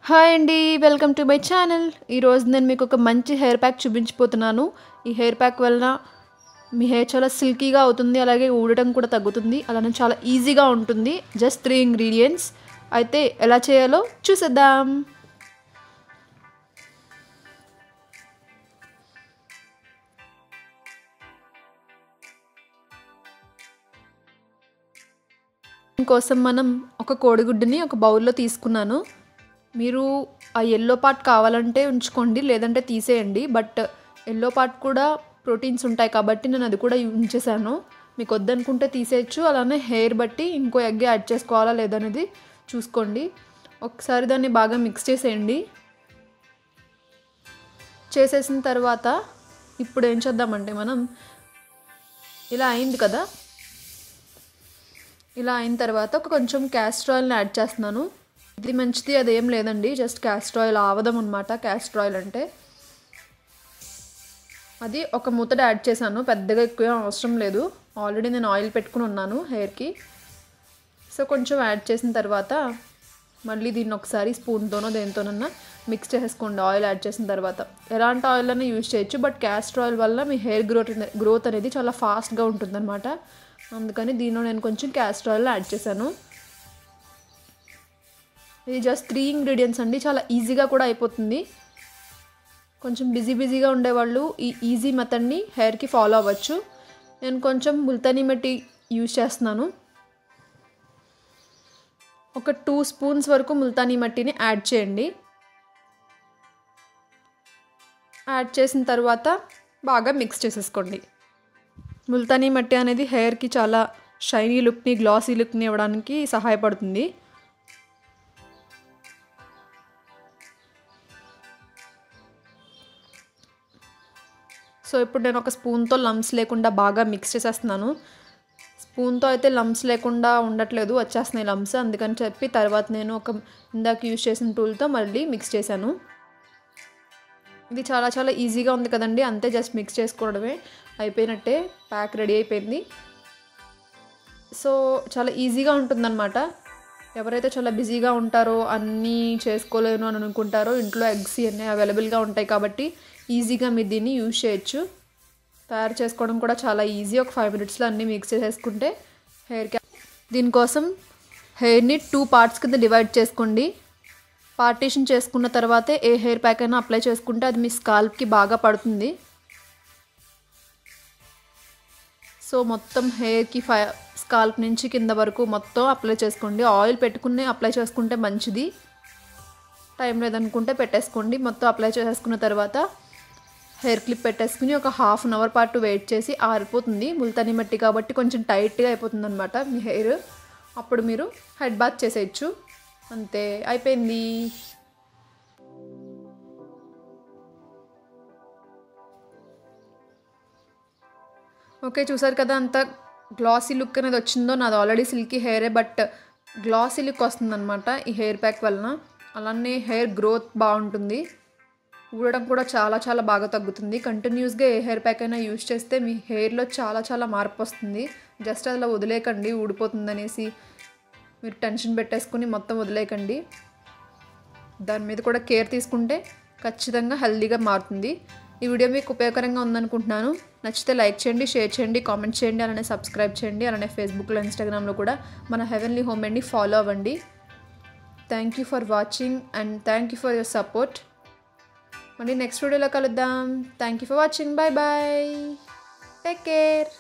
hi అండి welcome to my channel ఈరోజు నేను మీకు ఒక మంచి హెయిర్ ప్యాక్ చూపించిపోతున్నాను ఈ హెయిర్ ప్యాక్ వలన మీ హెయిర్ చాలా సిల్కీగా అవుతుంది అలాగే ఊడటం కూడా తగ్గుతుంది అలానే చాలా ఈజీగా ఉంటుంది జస్ట్ త్రీ ఇంగ్రీడియంట్స్ అయితే ఎలా చేయాలో చూసేద్దాం కోసం మనం ఒక కోడిగుడ్డుని ఒక బౌల్లో తీసుకున్నాను మీరు ఆ ఎల్లో పార్ట్ కావాలంటే ఉంచుకోండి లేదంటే తీసేయండి బట్ ఎల్లో పార్ట్ కూడా ప్రోటీన్స్ ఉంటాయి కాబట్టి నేను అది కూడా ఉంచేసాను మీకు వద్దనుకుంటే తీసేయచ్చు అలానే హెయిర్ బట్టి ఇంకో ఎగ్ యాడ్ చేసుకోవాలా లేదనేది చూసుకోండి ఒకసారి దాన్ని బాగా మిక్స్ చేసేయండి చేసేసిన తర్వాత ఇప్పుడు ఏం చేద్దామంటే మనం ఇలా అయింది కదా ఇలా అయిన తర్వాత ఒక కొంచెం క్యాస్టర్ ఆయిల్ని యాడ్ చేస్తున్నాను ఇది మంచిది అదేం లేదండి జస్ట్ క్యాస్టర్ ఆయిల్ ఆవదం అనమాట క్యాస్టర్ ఆయిల్ అంటే అది ఒక మూతడు యాడ్ చేశాను పెద్దగా ఎక్కువ అవసరం లేదు ఆల్రెడీ నేను ఆయిల్ పెట్టుకుని ఉన్నాను హెయిర్కి సో కొంచెం యాడ్ చేసిన తర్వాత మళ్ళీ దీన్ని ఒకసారి స్పూన్తోనో దేనితోనన్నా మిక్స్ చేసేసుకోండి ఆయిల్ యాడ్ చేసిన తర్వాత ఎలాంటి ఆయిల్ అయినా యూజ్ చేయొచ్చు బట్ క్యాస్టర్ ఆయిల్ వల్ల మీ హెయిర్ గ్రోత్ గ్రోత్ అనేది చాలా ఫాస్ట్గా ఉంటుందన్నమాట అందుకని దీనిలో నేను కొంచెం క్యాస్టర్ ఆయిల్ యాడ్ చేశాను ఇది జస్ట్ త్రీ ఇంగ్రీడియంట్స్ అండి చాలా ఈజీగా కూడా అయిపోతుంది కొంచెం బిజీ బిజీగా ఉండేవాళ్ళు ఈ ఈజీ మెథడ్ని హెయిర్కి ఫాలో అవ్వచ్చు నేను కొంచెం ముల్తానీ మట్టి యూజ్ చేస్తున్నాను ఒక టూ స్పూన్స్ వరకు ముల్తానీ మట్టిని యాడ్ చేయండి యాడ్ చేసిన తర్వాత బాగా మిక్స్ చేసేసుకోండి ముల్తానీ మట్టి అనేది హెయిర్కి చాలా షైనీ లుక్ని గ్లాసీ లుక్ని ఇవ్వడానికి సహాయపడుతుంది సో ఇప్పుడు నేను ఒక స్పూన్తో లమ్స్ లేకుండా బాగా మిక్స్ చేసేస్తున్నాను స్పూన్తో అయితే లమ్స్ లేకుండా ఉండట్లేదు వచ్చేస్తున్నాయి లమ్స్ అందుకని చెప్పి తర్వాత నేను ఒక ఇందాక యూజ్ చేసిన టూల్తో మళ్ళీ మిక్స్ చేశాను ఇది చాలా చాలా ఈజీగా ఉంది కదండి అంతే జస్ట్ మిక్స్ చేసుకోవడమే అయిపోయినట్టే ప్యాక్ రెడీ అయిపోయింది సో చాలా ఈజీగా ఉంటుందన్నమాట ఎవరైతే చాలా బిజీగా ఉంటారో అన్నీ చేసుకోలేను అని అనుకుంటారో ఇంట్లో ఎగ్స్ అన్నీ అవైలబుల్గా ఉంటాయి కాబట్టి ఈజీగా మీరు దీన్ని యూజ్ చేయొచ్చు తయారు చేసుకోవడం కూడా చాలా ఈజీ ఒక ఫైవ్ మినిట్స్లో అన్నీ మిక్స్ చేసేసుకుంటే హెయిర్కి దీనికోసం హెయిర్ని టూ పార్ట్స్ కింద డివైడ్ చేసుకోండి పార్టీషన్ చేసుకున్న తర్వాతే ఏ హెయిర్ ప్యాక్ అయినా అప్లై చేసుకుంటే అది మీ స్కాల్ప్కి బాగా పడుతుంది సో మొత్తం హెయిర్కి ఫై స్కాల్ప్ నుంచి కింద వరకు మొత్తం అప్లై చేసుకోండి ఆయిల్ పెట్టుకుని అప్లై చేసుకుంటే మంచిది టైం లేదనుకుంటే పెట్టేసుకోండి మొత్తం అప్లై చేసేసుకున్న తర్వాత హెయిర్ క్లిప్ పెట్టేసుకుని ఒక హాఫ్ అన్ అవర్ పాటు వెయిట్ చేసి ఆరిపోతుంది ముల్తానీ మట్టి కాబట్టి కొంచెం టైట్గా అయిపోతుంది అనమాట మీ హెయిర్ అప్పుడు మీరు హెడ్ బాత్ చేసేయచ్చు అంతే అయిపోయింది ఓకే చూసారు కదా అంత గ్లాసీ లుక్ అనేది వచ్చిందో నాది ఆల్రెడీ సిల్కీ హెయిరే బట్ గ్లాసీ లుక్ వస్తుందన్నమాట ఈ హెయిర్ ప్యాక్ వలన అలానే హెయిర్ గ్రోత్ బాగుంటుంది ఊడడం కూడా చాలా చాలా బాగా తగ్గుతుంది కంటిన్యూస్గా ఏ హెయిర్ ప్యాక్ అయినా యూజ్ చేస్తే మీ హెయిర్లో చాలా చాలా మార్పు వస్తుంది జస్ట్ అలా వదిలేకండి ఊడిపోతుంది అనేసి మీరు టెన్షన్ పెట్టేసుకుని మొత్తం వదిలేకండి దాని మీద కూడా కేర్ తీసుకుంటే ఖచ్చితంగా హెల్దీగా మారుతుంది ఈ వీడియో మీకు ఉపయోగకరంగా ఉందనుకుంటున్నాను నచ్చితే లైక్ చేయండి షేర్ చేయండి కామెంట్ చేయండి అలానే సబ్స్క్రైబ్ చేయండి అలానే ఫేస్బుక్లో ఇన్స్టాగ్రామ్లో కూడా మన హెవెన్లీ హోమ్ అండి ఫాలో అవ్వండి thank you for watching and thank you for your support మళ్ళీ నెక్స్ట్ వీడియోలో కలుద్దాం thank you for watching bye bye take care